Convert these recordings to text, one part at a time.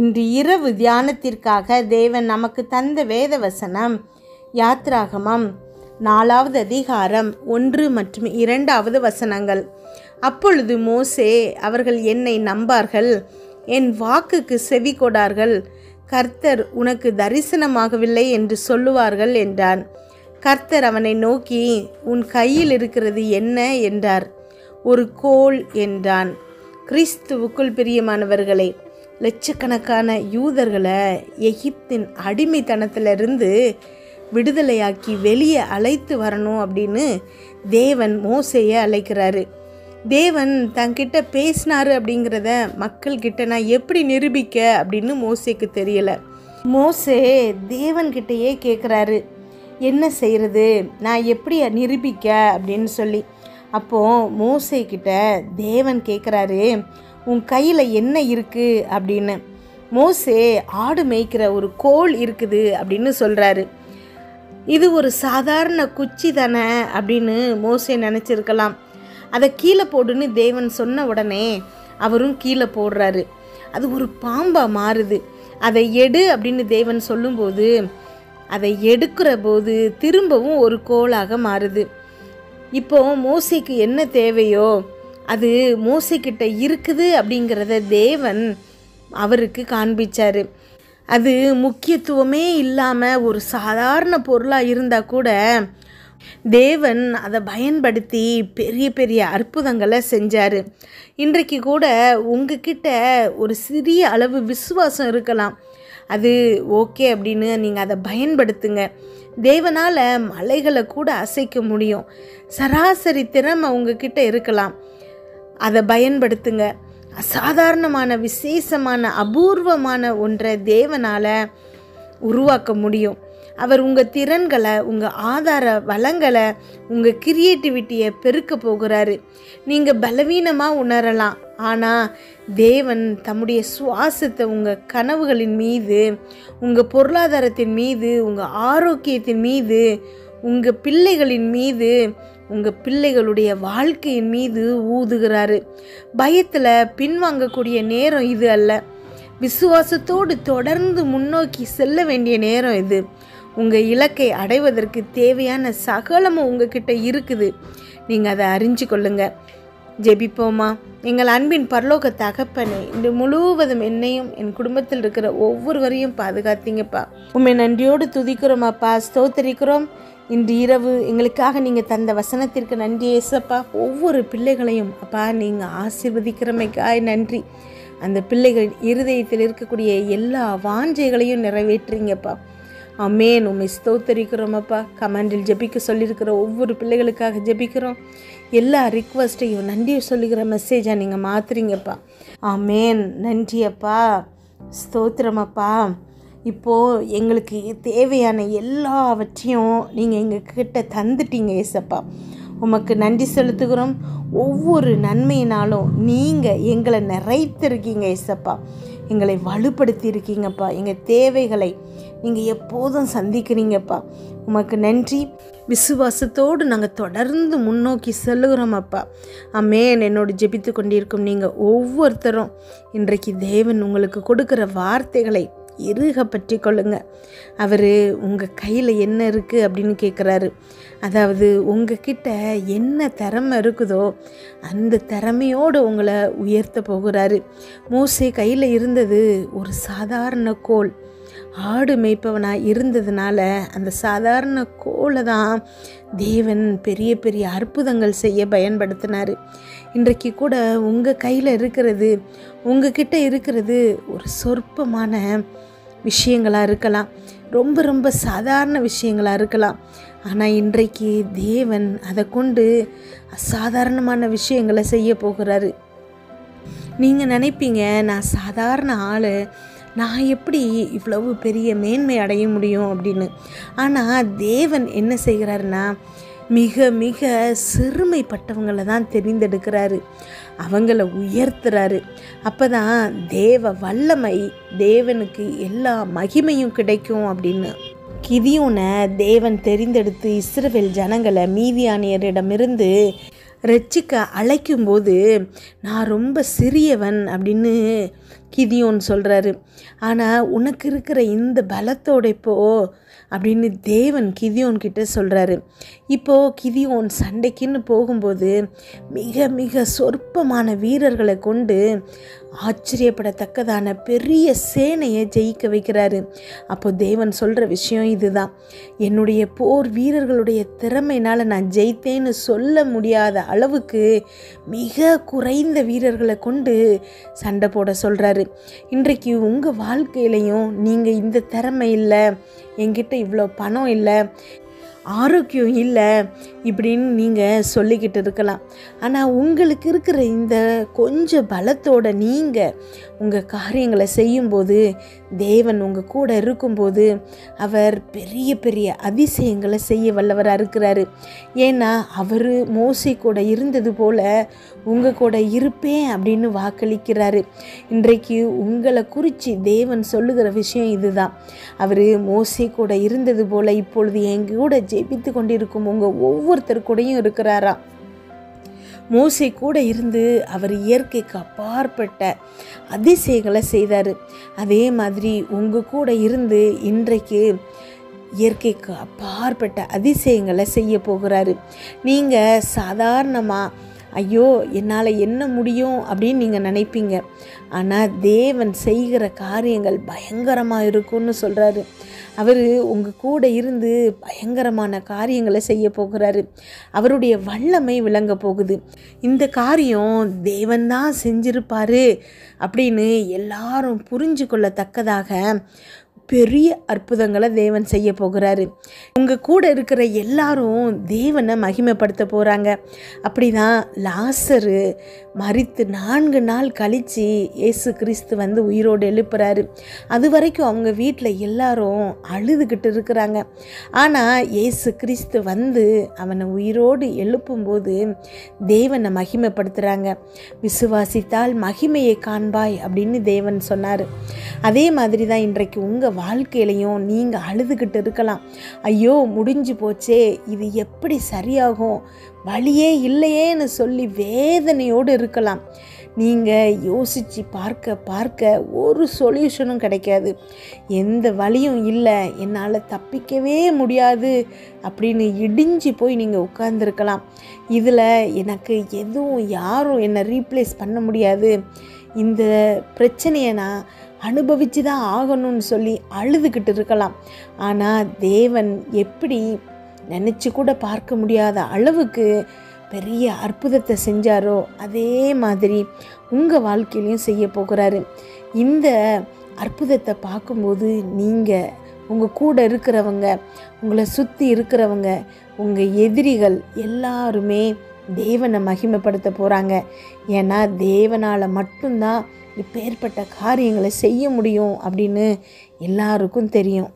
இன்று இரவு தியானத்திற்காக தேவன் நமக்கு தந்த வேத வசனம் யாத்ராகமம் நாலாவது அதிகாரம் ஒன்று மற்றும் இரண்டாவது வசனங்கள் அப்பொழுது மோசே அவர்கள் என்னை நம்பார்கள் என் வாக்குக்கு செவி கொடார்கள் கர்த்தர் உனக்கு தரிசனமாகவில்லை என்று சொல்லுவார்கள் என்றான் கர்த்தர் அவனை நோக்கி உன் கையில் இருக்கிறது என்ன என்றார் ஒரு கோல் என்றான் கிறிஸ்துவுக்குள் பிரியமானவர்களே லட்சக்கணக்கான யூதர்களை எகிப்தின் அடிமைத்தனத்திலிருந்து விடுதலையாக்கி வெளியே அழைத்து வரணும் அப்படின்னு தேவன் மோசையை அழைக்கிறாரு தேவன் தன்கிட்ட பேசினாரு அப்படிங்கிறத மக்கள்கிட்ட நான் எப்படி நிரூபிக்க அப்படின்னு மோசேக்கு தெரியல மோசே தேவன்கிட்டயே கேட்குறாரு என்ன செய்கிறது நான் எப்படி நிரூபிக்க அப்படின்னு சொல்லி அப்போது மோசே கிட்ட தேவன் கேட்குறாரு உன் கையில் என்ன இருக்குது அப்படின்னு மோசே ஆடு மேய்க்கிற ஒரு கோல் இருக்குது அப்படின்னு சொல்கிறாரு இது ஒரு சாதாரண குச்சி தானே அப்படின்னு மோசே நினச்சிருக்கலாம் அதை கீழே போடுன்னு தேவன் சொன்ன உடனே அவரும் கீழே போடுறாரு அது ஒரு பாம்பாக மாறுது அதை எடு அப்படின்னு தேவன் சொல்லும்போது அதை எடுக்கிற போது திரும்பவும் ஒரு கோலாக மாறுது இப்போ மோசைக்கு என்ன தேவையோ அது மோசைக்கிட்ட இருக்குது அப்படிங்கிறத தேவன் அவருக்கு காண்பிச்சார் அது முக்கியத்துவமே இல்லாமல் ஒரு சாதாரண பொருளாக இருந்தால் கூட தேவன் அதை பயன்படுத்தி பெரிய பெரிய அற்புதங்களை செஞ்சார் இன்றைக்கு கூட உங்ககிட்ட ஒரு சிறிய அளவு விசுவாசம் இருக்கலாம் அது ஓகே அப்படின்னு நீங்கள் அதை பயன்படுத்துங்க தேவனால் மலைகளை கூட அசைக்க முடியும் சராசரி திறமை உங்ககிட்ட இருக்கலாம் அதை பயன்படுத்துங்க அசாதாரணமான விசேஷமான அபூர்வமான ஒன்றை தேவனால் உருவாக்க முடியும் அவர் உங்கள் திறன்களை உங்கள் ஆதார வளங்களை உங்கள் கிரியேட்டிவிட்டியை பெருக்க போகிறாரு நீங்கள் பலவீனமாக உணரலாம் ஆனால் தேவன் தம்முடைய சுவாசத்தை உங்கள் கனவுகளின் மீது உங்கள் பொருளாதாரத்தின் மீது உங்கள் ஆரோக்கியத்தின் மீது உங்கள் பிள்ளைகளின் மீது உங்கள் பிள்ளைகளுடைய வாழ்க்கையின் மீது ஊதுகிறாரு பயத்தில் பின்வாங்கக்கூடிய நேரம் இது அல்ல விசுவாசத்தோடு தொடர்ந்து முன்னோக்கி செல்ல வேண்டிய நேரம் இது உங்கள் இலக்கை அடைவதற்கு தேவையான சகலமும் உங்ககிட்ட இருக்குது நீங்கள் அதை அறிஞ்சு கொள்ளுங்க ஜெபிப்போமா எங்கள் அன்பின் பரலோக தகப்பனே இன்று முழுவதும் என்னையும் என் குடும்பத்தில் இருக்கிற ஒவ்வொருவரையும் பாதுகாத்தீங்கப்பா உண்மை நன்றியோடு துதிக்கிறோமாப்பா ஸ்தோத்தரிக்கிறோம் இன்று இரவு எங்களுக்காக நீங்கள் தந்த வசனத்திற்கு நன்றி ஏசப்பா ஒவ்வொரு பிள்ளைகளையும் அப்பா நீங்கள் ஆசீர்வதிக்கிறமைக்காய் நன்றி அந்த பிள்ளைகள் இருதயத்தில் இருக்கக்கூடிய எல்லா வாஞ்சைகளையும் நிறைவேற்றுறீங்கப்பா அமேன் உண்மை ஸ்தோத்தரிக்கிறோமப்பா கமாண்டில் ஜெபிக்க சொல்லியிருக்கிற ஒவ்வொரு பிள்ளைகளுக்காக ஜெபிக்கிறோம் எல்லா ரிக்வஸ்ட்டையும் நன்றியை சொல்லுகிற மெசேஜாக நீங்கள் மாற்றுறீங்கப்பா ஆமேன் நன்றி அப்பா ஸ்தோத்திரமப்பா இப்போது எங்களுக்கு தேவையான எல்லாவற்றையும் நீங்கள் எங்கள் கிட்ட தந்துட்டீங்க ஏசப்பா உமக்கு நன்றி செலுத்துகிறோம் ஒவ்வொரு நன்மையினாலும் நீங்கள் எங்களை நிறைத்திருக்கீங்க ஏசப்பா எங்களை வலுப்படுத்தி இருக்கீங்கப்பா எங்கள் தேவைகளை நீங்கள் எப்போதும் சந்திக்கிறீங்கப்பா உமக்கு நன்றி விசுவாசத்தோடு நாங்கள் தொடர்ந்து முன்னோக்கி செல்லுகிறோம் அப்பா அமேன் என்னோடு ஜெபித்து கொண்டிருக்கும் நீங்கள் ஒவ்வொருத்தரும் இன்றைக்கு தேவன் உங்களுக்கு கொடுக்குற வார்த்தைகளை இறுக பற்றி கொள்ளுங்க அவர் உங்கள் கையில் என்ன இருக்குது அப்படின்னு கேட்குறாரு அதாவது உங்ககிட்ட என்ன திறமை இருக்குதோ அந்த திறமையோடு உங்களை உயர்த்த போகிறாரு மோசே கையில் இருந்தது ஒரு சாதாரண கோல் ஆடு மேய்ப்பவனாக இருந்ததுனால அந்த சாதாரண கோலை தான் தேவன் பெரிய பெரிய அற்புதங்கள் செய்ய பயன்படுத்தினார் இன்றைக்கு கூட உங்கள் கையில் இருக்கிறது உங்ககிட்ட இருக்கிறது ஒரு சொற்பமான விஷயங்களாக இருக்கலாம் ரொம்ப ரொம்ப சாதாரண விஷயங்களாக இருக்கலாம் ஆனால் இன்றைக்கு தேவன் அதை கொண்டு அசாதாரணமான விஷயங்களை செய்ய போகிறாரு நீங்கள் நினைப்பீங்க நான் சாதாரண ஆள் நான் எப்படி இவ்வளவு பெரிய மேன்மை அடைய முடியும் அப்படின்னு ஆனால் தேவன் என்ன செய்கிறாருன்னா மிக மிக சிறுமைப்பட்டவங்களை தான் தெரிந்தெடுக்கிறாரு அவங்கள உயர்த்துறாரு அப்போ தான் தேவ வல்லமை தேவனுக்கு எல்லா மகிமையும் கிடைக்கும் அப்படின்னு கிதியோனை தேவன் தெரிந்தெடுத்து இஸ்ரவேல் ஜனங்களை மீதியானியரிடமிருந்து ரட்சிக்க அழைக்கும்போது நான் ரொம்ப சிறியவன் அப்படின்னு கிதியோன் சொல்கிறாரு ஆனால் உனக்கு இருக்கிற இந்த பலத்தோட இப்போ அப்படின்னு தேவன் கிதியோன் கிட்ட சொல்கிறாரு இப்போது கிதியோன் சண்டைக்குன்னு போகும்போது மிக மிக சொற்பமான வீரர்களை கொண்டு ஆச்சரியப்படத்தக்கதான பெரிய சேனையை ஜெயிக்க வைக்கிறாரு அப்போ தேவன் சொல்கிற விஷயம் இதுதான் என்னுடைய போர் வீரர்களுடைய திறமையினால் நான் ஜெயித்தேன்னு சொல்ல முடியாத அளவுக்கு மிக குறைந்த வீரர்களை கொண்டு சண்டை போட சொல்கிறாரு இன்றைக்கு உங்கள் வாழ்க்கையிலையும் நீங்கள் இந்த திறமை இல்லை என்கிட்ட இவ்வளோ பணம் இல்லை ஆரோக்கியம் இல்லை இப்படின்னு நீங்கள் சொல்லிக்கிட்டு இருக்கலாம் ஆனால் உங்களுக்கு இருக்கிற இந்த கொஞ்சம் பலத்தோட நீங்கள் உங்கள் காரியங்களை செய்யும்போது தேவன் உங்கள் கூட இருக்கும்போது அவர் பெரிய பெரிய அதிசயங்களை செய்ய வல்லவராக இருக்கிறாரு ஏன்னா அவர் மோசி கூட இருந்தது போல் உங்கள் கூட இருப்பேன் அப்படின்னு வாக்களிக்கிறாரு இன்றைக்கு உங்களை குறித்து தேவன் சொல்லுகிற விஷயம் இதுதான் அவர் மோசி கூட இருந்தது போல் இப்பொழுது எங்க கூட ஜெபித்து கொண்டிருக்கும் உங்கள் ஒவ்வொருத்தர் கூடயும் இருக்கிறாராம் மோசை கூட இருந்து அவர் இயற்கைக்கு அப்பாற்பட்ட அதிசயங்களை செய்தார் அதே மாதிரி உங்கள் கூட இருந்து இன்றைக்கு இயற்கைக்கு அப்பாற்பட்ட அதிசயங்களை செய்ய போகிறாரு நீங்கள் சாதாரணமாக ஐயோ என்னால் என்ன முடியும் அப்படின்னு நீங்கள் நினைப்பீங்க ஆனால் தேவன் செய்கிற காரியங்கள் பயங்கரமாக இருக்கும்னு சொல்கிறாரு அவர் உங்கள் கூட இருந்து பயங்கரமான காரியங்களை செய்ய போகிறாரு அவருடைய வல்லமை விளங்க போகுது இந்த காரியம் தேவன் தான் செஞ்சிருப்பாரு அப்படின்னு எல்லாரும் புரிஞ்சு கொள்ளத்தக்கதாக பெரிய அற்புதங்களை தேவன் செய்ய போகிறாரு உங்கள் கூட இருக்கிற எல்லாரும் தேவனை மகிமைப்படுத்த போகிறாங்க அப்படி தான் லாசரு மறித்து நான்கு நாள் கழித்து இயேசு கிறிஸ்து வந்து உயிரோடு எழுப்புறாரு அது வரைக்கும் அவங்க வீட்டில் எல்லாரும் அழுதுகிட்டு இருக்கிறாங்க ஆனால் இயேசு கிறிஸ்து வந்து அவனை உயிரோடு எழுப்பும்போது தேவனை மகிமைப்படுத்துகிறாங்க விசுவாசித்தால் மகிமையை காண்பாய் அப்படின்னு தேவன் சொன்னார் அதே மாதிரி தான் இன்றைக்கு உங்கள் வாழ்க்கையிலையும் நீங்கள் அழுதுகிட்டு இருக்கலாம் ஐயோ முடிஞ்சு போச்சே இது எப்படி சரியாகும் வழியே இல்லையேன்னு சொல்லி வேதனையோடு இருக்கலாம் நீங்கள் யோசித்து பார்க்க பார்க்க ஒரு சொல்யூஷனும் கிடைக்காது எந்த வழியும் இல்லை என்னால் தப்பிக்கவே முடியாது அப்படின்னு இடிஞ்சு போய் நீங்கள் உட்கார்ந்துருக்கலாம் இதில் எனக்கு எதுவும் யாரும் என்னை ரீப்ளேஸ் பண்ண முடியாது இந்த பிரச்சனையை நான் அனுபவித்து தான் ஆகணும்னு சொல்லி அழுதுகிட்டு இருக்கலாம் ஆனால் தேவன் எப்படி நினச்சி கூட பார்க்க முடியாத அளவுக்கு பெரிய அற்புதத்தை செஞ்சாரோ அதே மாதிரி உங்கள் வாழ்க்கையிலையும் செய்ய போகிறாரு இந்த அற்புதத்தை பார்க்கும்போது நீங்கள் உங்கள் கூட இருக்கிறவங்க உங்களை சுற்றி இருக்கிறவங்க உங்கள் எதிரிகள் எல்லாருமே தேவனை மகிமைப்படுத்த போகிறாங்க ஏன்னா தேவனால் மட்டும்தான் இப்பேற்பட்ட காரியங்களை செய்ய முடியும் அப்படின்னு எல்லாருக்கும் தெரியும்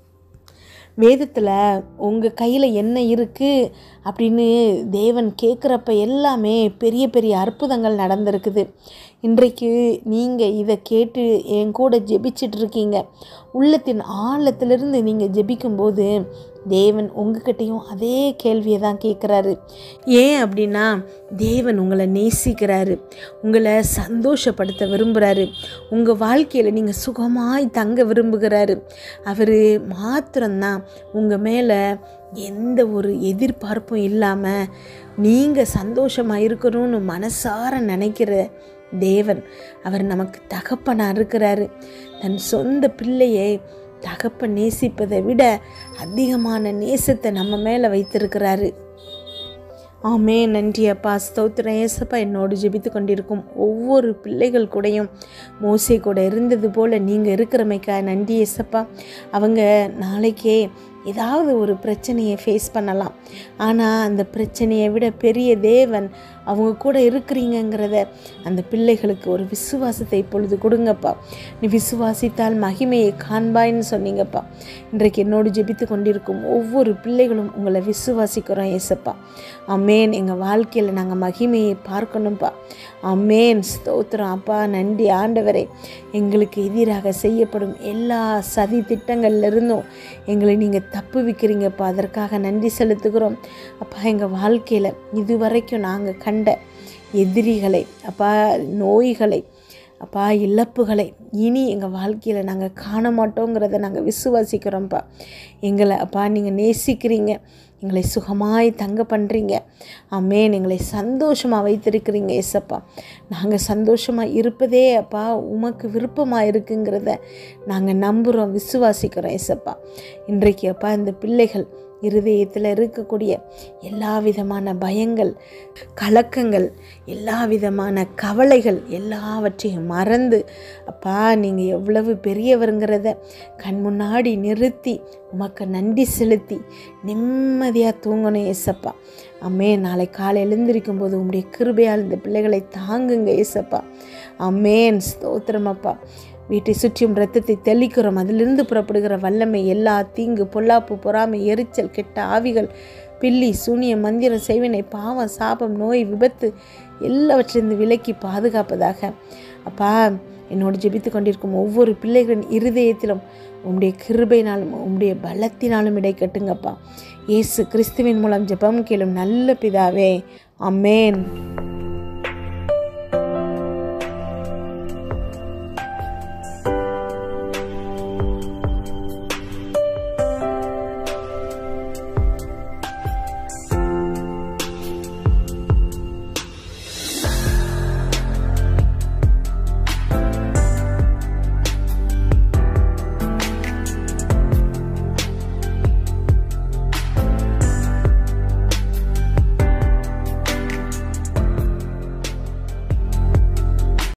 வேதத்தில் உங்கள் கையில் என்ன இருக்குது அப்படின்னு தேவன் கேட்குறப்ப எல்லாமே பெரிய பெரிய அற்புதங்கள் நடந்திருக்குது இன்றைக்கு நீங்கள் இதை கேட்டு என் கூட ஜெபிச்சிட்டு இருக்கீங்க உள்ளத்தின் ஆழத்திலிருந்து நீங்கள் ஜெபிக்கும்போது தேவன் உங்ககிட்டையும் அதே கேள்வியை தான் கேட்குறாரு ஏன் அப்படின்னா தேவன் உங்களை நேசிக்கிறாரு உங்களை சந்தோஷப்படுத்த விரும்புகிறாரு உங்கள் வாழ்க்கையில் நீங்கள் சுகமாய் தங்க விரும்புகிறாரு அவர் மாத்திரம்தான் உங்கள் மேலே எந்த ஒரு எதிர்பார்ப்பும் இல்லாமல் நீங்கள் சந்தோஷமாக இருக்கணும்னு மனசார நினைக்கிற தேவன் அவர் நமக்கு தகப்பனாக இருக்கிறாரு தன் சொந்த பிள்ளையை தகப்பன் நேசிப்பதை விட அதிகமான நேசத்தை நம்ம மேலே வைத்திருக்கிறாரு ஆமே நன்றி அப்பா ஸ்தோத்திரம் ஏசப்பா என்னோடு ஜெபித்து கொண்டிருக்கும் ஒவ்வொரு பிள்ளைகள் கூடயும் மோசை கூட இருந்தது போல் நீங்கள் இருக்கிறமைக்கா நன்றி ஏசப்பா அவங்க நாளைக்கே ஏதாவது ஒரு பிரச்சனையை ஃபேஸ் பண்ணலாம் ஆனால் அந்த பிரச்சனையை விட பெரிய தேவன் அவங்க கூட இருக்கிறீங்கங்கிறத அந்த பிள்ளைகளுக்கு ஒரு விசுவாசத்தை இப்பொழுது கொடுங்கப்பா நீ விசுவாசித்தால் மகிமையை காண்பாய்ன்னு சொன்னீங்கப்பா இன்றைக்கு என்னோடு ஜெபித்து கொண்டிருக்கும் ஒவ்வொரு பிள்ளைகளும் உங்களை விசுவாசிக்கிறோம் ஏசப்பா அம்மேன் எங்கள் வாழ்க்கையில் நாங்கள் மகிமையை பார்க்கணும்ப்பா அம்மேன் ஸ்தோத்திரம் அப்பா நன்றி ஆண்டவரே எங்களுக்கு எதிராக செய்யப்படும் எல்லா சதி திட்டங்கள்ல இருந்தும் எங்களை நீங்கள் தப்பு வைக்கிறீங்கப்பா அதற்காக நன்றி செலுத்துகிறோம் அப்பா எங்கள் வாழ்க்கையில் இதுவரைக்கும் நாங்கள் கண்ட எதிரிகளை அப்பா நோய்களை அப்பா இழப்புகளை இனி எங்கள் வாழ்க்கையில் நாங்கள் காண மாட்டோங்கிறத நாங்கள் விசுவாசிக்கிறோம்ப்பா எங்களை அப்பா நீங்கள் நேசிக்கிறீங்க எங்களை சுகமாய் தங்க பண்ணுறீங்க அம்மேன் எங்களை சந்தோஷமாக வைத்திருக்கிறீங்க ஏசப்பா நாங்கள் சந்தோஷமாக இருப்பதே அப்பா உமக்கு விருப்பமாக இருக்குங்கிறத நாங்கள் நம்புகிறோம் விசுவாசிக்கிறோம் ஏசப்பா இன்றைக்கு அப்பா இந்த பிள்ளைகள் இருதயத்தில் இருக்கக்கூடிய எல்லா விதமான பயங்கள் கலக்கங்கள் எல்லா விதமான கவலைகள் எல்லாவற்றையும் மறந்து அப்பா நீங்கள் எவ்வளவு பெரியவருங்கிறத கண் முன்னாடி நிறுத்தி உமக்கு நன்றி செலுத்தி நிம்மதியாக தூங்கணும் ஏசப்பா அம்மே நாளை காலை எழுந்திருக்கும் போது உங்களுடைய கிருபையால் இந்த பிள்ளைகளை தாங்குங்க ஏசப்பா அம்மேன் ஸ்தோத்திரமப்பா வீட்டை சுற்றியும் இரத்தத்தை தெளிக்கிறோம் அதிலிருந்து புறப்படுகிற வல்லமை எல்லா தீங்கு பொல்லாப்பு பொறாமை எரிச்சல் கெட்ட ஆவிகள் பில்லி சூனிய மந்திரம் செய்வினை பாவம் சாபம் நோய் விபத்து எல்லாவற்றிலிருந்து விலக்கி பாதுகாப்பதாக அப்பா என்னோடு ஜெபித்து கொண்டிருக்கும் ஒவ்வொரு பிள்ளைகளின் இருதயத்திலும் உம்முடைய கிருபைனாலும் உம்முடைய பலத்தினாலும் இடை கட்டுங்கப்பா இயேசு கிறிஸ்துவின் மூலம் ஜெபம் கேளும் நல்ல பிதாவே அம்மேன்